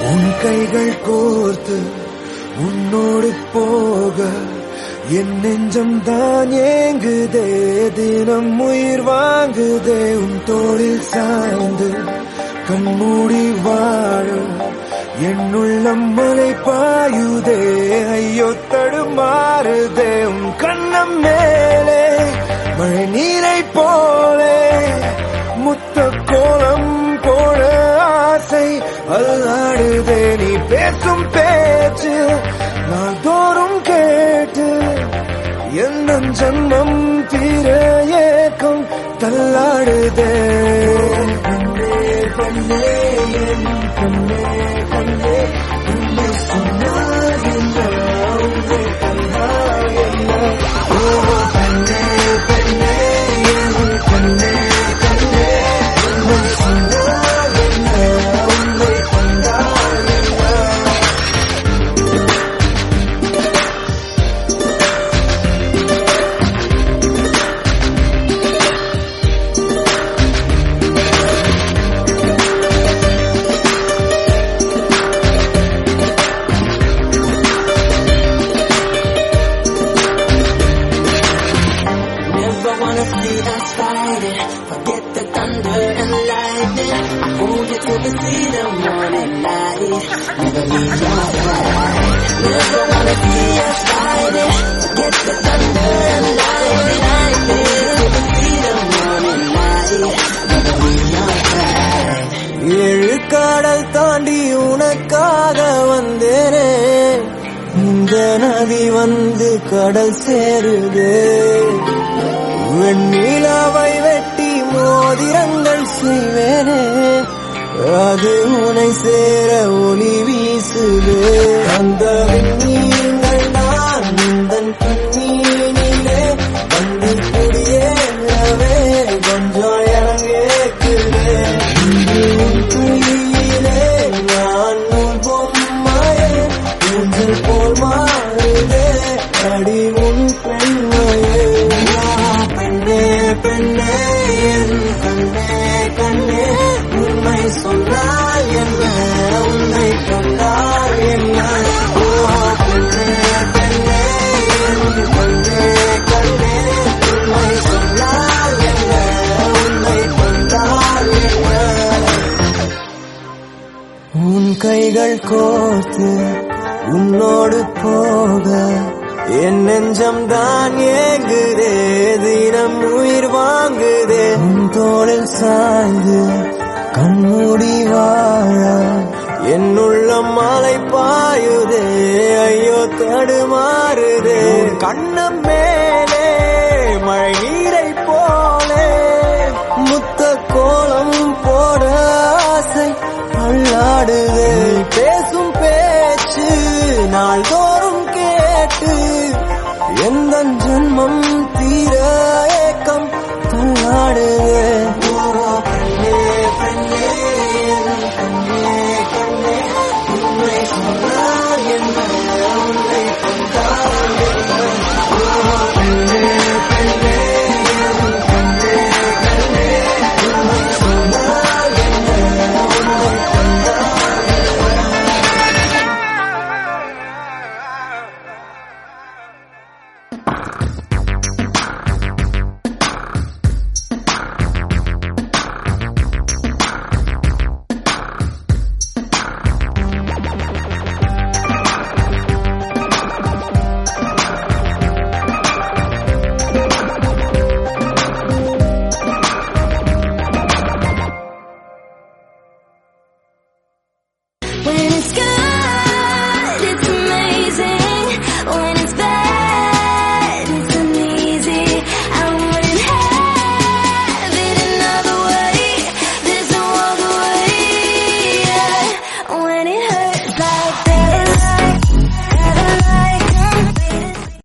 உன் கைகள் கோர்த்து உன்னோடு போக என் நெஞ்சம் தான் ஏங்குதே தினம் உயிர் வாங்குதே உன் தோளில் சாய்ந்து கண்மூடி வாழ என் உள்ளம் மலை பாயுதே ஐயோ தடுமாறுதே உன் கண்ணம் மேலே மழை நீரை போலே முத்த கோலம் போட ஆசை அல்லாடுதே நீ பேசும் பேச்சு நான் தோறும் கேட்டு என்ன ஜன்மம் தீர ஏக்கம் தள்ளாடுதே கண்ணே கண்ணே என் கண்ணே கண்ணே உன்னை சொன்னால் என்ன உன்னை கண்டால் என்ன ஓ கண்ணே கண்ணே என் கண்ணே கண்ணே உன்னை சொன்னால் என்ன உன்னை கண்டால் என்ன Never wanna see us fighting. Forget the thunder and lightning. I hold you till we see the morning light. Never leave your side. Never wanna see us fighting. Forget the thunder and lightning. Till we see the morning light. Never leave your side. ஏழு கடல் தாண்டி உனக்காக வந்தேனே இந்த நதி வந்து கடல் சேருது வெண்ணிலாவை வெட்டி மோதிரங்கள் செய்வேனே அது உனை சேர ஒளி வீசுது அந்த விண்மீன்கள் நான் உந்தன் கண்ணீனிலே வந்து குடியேறவே கொஞ்சம் இறங்கேக்குதே கையிலே நான் உன் பொம்மையே ஊஞ்சல் போல் மாறுதே அடி உன் பெண்மையே பெண்ணே பெண்ணே என் கண்ணே கண்ணே உண்மை சொன்னால் என்ன உன்னை கொண்டால் என்ன ஓ பெண்ணே பெண்ணே என் கண்ணே கண்ணே உண்மை சொன்னால் என்ன உன்னை கொண்டால் என்ன உன் கைகள் கோர்த்து உன்னோடு போக என் நெஞ்சம் தான் ஏங்குதே தினம் உயிர் வாங்குதே உன் தோளில் சாய்ந்து கண்மூடி வாழ என் உள்ளம் மலை பாயுதே ஐயோ தடுமாறுதே கண்ணம் மேலே மழை நீரை போலே முத்த கோலம் போட ஆசை அள்ளாடுதே பேசும் பேச்சு நாள்தோறும் கேட்டு எந்த ஜென்மம்